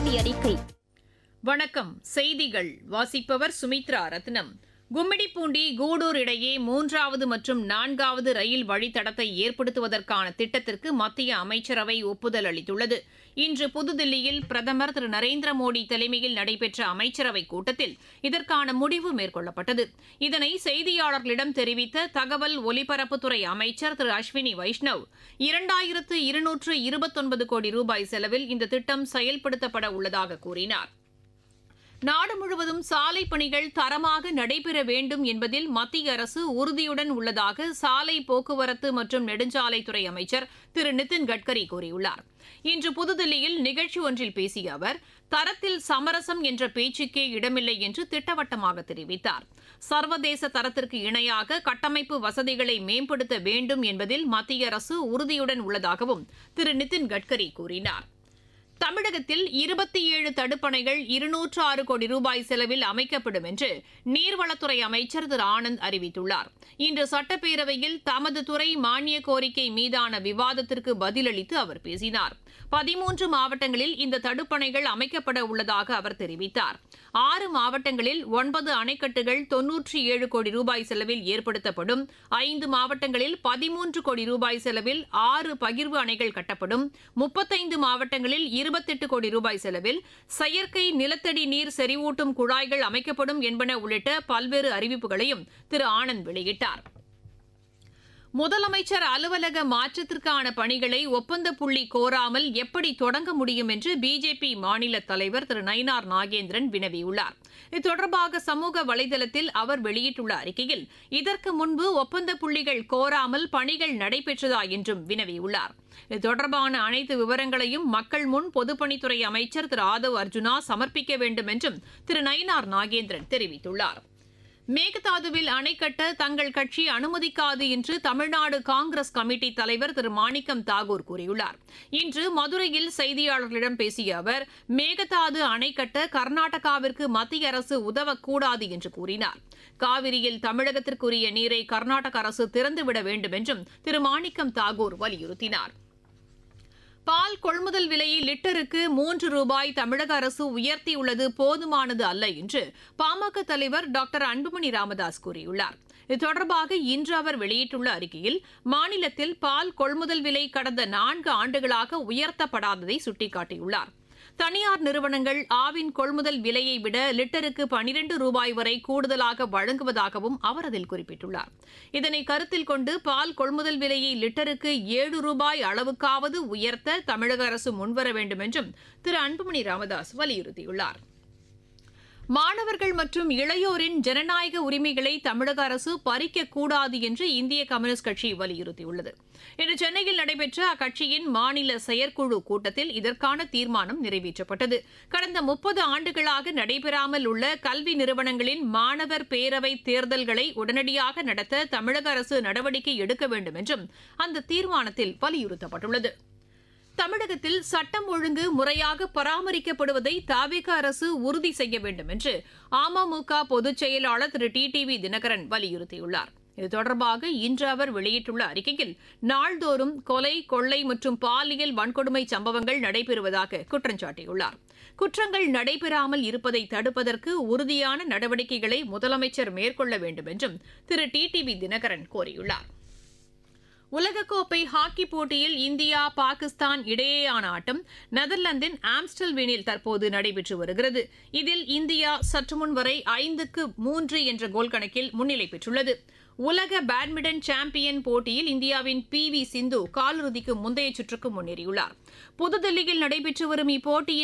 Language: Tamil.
வானிலை அறிக்கை வணக்கம் செய்திகள் வாசிப்பவர் சுமித்ரா ரத்னம் கும்மிடிப்பூண்டி கூடூர் இடையே மூன்றாவது மற்றும் நான்காவது ரயில் வழித்தடத்தை ஏற்படுத்துவதற்கான திட்டத்திற்கு மத்திய அமைச்சரவை ஒப்புதல் அளித்துள்ளது இன்று புதுதில்லியில் பிரதமர் திரு நரேந்திர மோடி தலைமையில் நடைபெற்ற அமைச்சரவைக் கூட்டத்தில் இதற்கான முடிவு மேற்கொள்ளப்பட்டது இதனை செய்தியாளர்களிடம் தெரிவித்த தகவல் ஒலிபரப்புத்துறை அமைச்சர் திரு அஸ்வினி வைஷ்ணவ் இரண்டாயிரத்து இருநூற்று இருபத்தொன்பது கோடி ரூபாய் செலவில் இந்த திட்டம் செயல்படுத்தப்பட உள்ளதாக கூறினார் நாடு முழுவதும் சாலை பணிகள் தரமாக நடைபெற வேண்டும் என்பதில் மத்திய அரசு உறுதியுடன் உள்ளதாக சாலை போக்குவரத்து மற்றும் நெடுஞ்சாலைத்துறை அமைச்சர் திரு நிதின் கட்கரி கூறியுள்ளார் இன்று புதுதில்லியில் நிகழ்ச்சி ஒன்றில் பேசிய அவர் தரத்தில் சமரசம் என்ற பேச்சுக்கே இடமில்லை என்று திட்டவட்டமாக தெரிவித்தார் சர்வதேச தரத்திற்கு இணையாக கட்டமைப்பு வசதிகளை மேம்படுத்த வேண்டும் என்பதில் மத்திய அரசு உறுதியுடன் உள்ளதாகவும் திரு நிதின் கட்கரி கூறினார் தமிழகத்தில் இருபத்தி ஏழு தடுப்பணைகள் இருநூற்று ஆறு கோடி ரூபாய் செலவில் அமைக்கப்படும் என்று நீர்வளத்துறை அமைச்சர் திரு ஆனந்த் அறிவித்துள்ளார் இன்று சட்டப்பேரவையில் தமது துறை மானிய கோரிக்கை மீதான விவாதத்திற்கு பதிலளித்து அவர் பேசினார் பதிமூன்று மாவட்டங்களில் இந்த தடுப்பணைகள் அமைக்கப்பட உள்ளதாக அவர் தெரிவித்தார் ஆறு மாவட்டங்களில் ஒன்பது அணைக்கட்டுகள் தொன்னூற்றி ஏழு கோடி ரூபாய் செலவில் ஏற்படுத்தப்படும் ஐந்து மாவட்டங்களில் பதிமூன்று கோடி ரூபாய் செலவில் ஆறு பகிர்வு அணைகள் கட்டப்படும் முப்பத்தைந்து மாவட்டங்களில் இருபத்தெட்டு கோடி ரூபாய் செலவில் செயற்கை நிலத்தடி நீர் செறிவூட்டும் குழாய்கள் அமைக்கப்படும் என்பன உள்ளிட்ட பல்வேறு அறிவிப்புகளையும் திரு ஆனந்த் வெளியிட்டார் முதலமைச்சர் அலுவலக மாற்றத்திற்கான பணிகளை ஒப்பந்த புள்ளி கோராமல் எப்படி தொடங்க முடியும் என்று பிஜேபி மாநில தலைவர் திரு நயினார் நாகேந்திரன் வினவியுள்ளார் இது தொடர்பாக சமூக வலைதளத்தில் அவர் வெளியிட்டுள்ள அறிக்கையில் இதற்கு முன்பு ஒப்பந்த புள்ளிகள் கோராமல் பணிகள் நடைபெற்றதா என்றும் வினவியுள்ளார் இது தொடர்பான அனைத்து விவரங்களையும் மக்கள் முன் பொதுப்பணித்துறை அமைச்சர் திரு ஆதவ் அர்ஜுனா சமர்ப்பிக்க வேண்டும் என்றும் திரு நயினார் நாகேந்திரன் தெரிவித்துள்ளார் மேகதாதுவில் அணை கட்ட தங்கள் கட்சி அனுமதிக்காது என்று தமிழ்நாடு காங்கிரஸ் கமிட்டி தலைவர் திரு மாணிக்கம் தாகூர் கூறியுள்ளார் இன்று மதுரையில் செய்தியாளர்களிடம் பேசிய அவர் மேகதாது அணை கட்ட கர்நாடகாவிற்கு மத்திய அரசு உதவக்கூடாது என்று கூறினார் காவிரியில் தமிழகத்திற்குரிய நீரை கர்நாடக அரசு திறந்துவிட வேண்டும் என்றும் திரு மாணிக்கம் தாகூர் வலியுறுத்தினார் பால் கொள்முதல் விலையை லிட்டருக்கு மூன்று ரூபாய் தமிழக அரசு உயர்த்தியுள்ளது போதுமானது அல்ல என்று பாமக தலைவர் டாக்டர் அன்புமணி ராமதாஸ் கூறியுள்ளார் இது தொடர்பாக இன்று அவர் வெளியிட்டுள்ள அறிக்கையில் மாநிலத்தில் பால் கொள்முதல் விலை கடந்த நான்கு ஆண்டுகளாக உயர்த்தப்படாததை சுட்டிக்காட்டியுள்ளார் தனியார் நிறுவனங்கள் ஆவின் கொள்முதல் விலையை விட லிட்டருக்கு பனிரண்டு ரூபாய் வரை கூடுதலாக வழங்குவதாகவும் அவர் அதில் குறிப்பிட்டுள்ளார் இதனை கருத்தில் கொண்டு பால் கொள்முதல் விலையை லிட்டருக்கு ஏழு ரூபாய் அளவுக்காவது உயர்த்த தமிழக அரசு முன்வர வேண்டும் என்றும் திரு அன்புமணி ராமதாஸ் வலியுறுத்தியுள்ளார் மாணவர்கள் மற்றும் இளையோரின் ஜனநாயக உரிமைகளை தமிழக அரசு பறிக்கக்கூடாது என்று இந்திய கம்யூனிஸ்ட் கட்சி வலியுறுத்தியுள்ளது இன்று சென்னையில் நடைபெற்ற அக்கட்சியின் மாநில செயற்குழு கூட்டத்தில் இதற்கான தீர்மானம் நிறைவேற்றப்பட்டது கடந்த முப்பது ஆண்டுகளாக நடைபெறாமல் உள்ள கல்வி நிறுவனங்களின் மாணவர் பேரவை தேர்தல்களை உடனடியாக நடத்த தமிழக அரசு நடவடிக்கை எடுக்க வேண்டும் என்றும் அந்த தீர்மானத்தில் வலியுறுத்தப்பட்டுள்ளது தமிழகத்தில் சட்டம் ஒழுங்கு முறையாக பராமரிக்கப்படுவதை தாவேக அரசு உறுதி செய்ய வேண்டும் என்று அமமுக பொதுச் செயலாளர் திரு டி டிவி தினகரன் வலியுறுத்தியுள்ளார் இது தொடர்பாக இன்று அவர் வெளியிட்டுள்ள அறிக்கையில் நாள்தோறும் கொலை கொள்ளை மற்றும் பாலியல் வன்கொடுமை சம்பவங்கள் நடைபெறுவதாக குற்றம் சாட்டியுள்ளார் குற்றங்கள் நடைபெறாமல் இருப்பதை தடுப்பதற்கு உறுதியான நடவடிக்கைகளை முதலமைச்சர் மேற்கொள்ள வேண்டும் என்றும் திரு டி டிவி தினகரன் கோரியுள்ளார் உலகக்கோப்பை ஹாக்கி போட்டியில் இந்தியா பாகிஸ்தான் இடையேயான ஆட்டம் நெதர்லாந்தின் ஆம்ஸ்டல்வீனில் தற்போது நடைபெற்று வருகிறது இதில் இந்தியா சற்றுமுன் வரை ஐந்துக்கு மூன்று என்ற கோல் கணக்கில் முன்னிலை பெற்றுள்ளது உலக பேட்மிண்டன் சாம்பியன் போட்டியில் இந்தியாவின் பி வி சிந்து காலிறுதிக்கு முந்தைய சுற்றுக்கு முன்னேறியுள்ளார் புதுதில்லியில் நடைபெற்று வரும் இப்போட்டியின்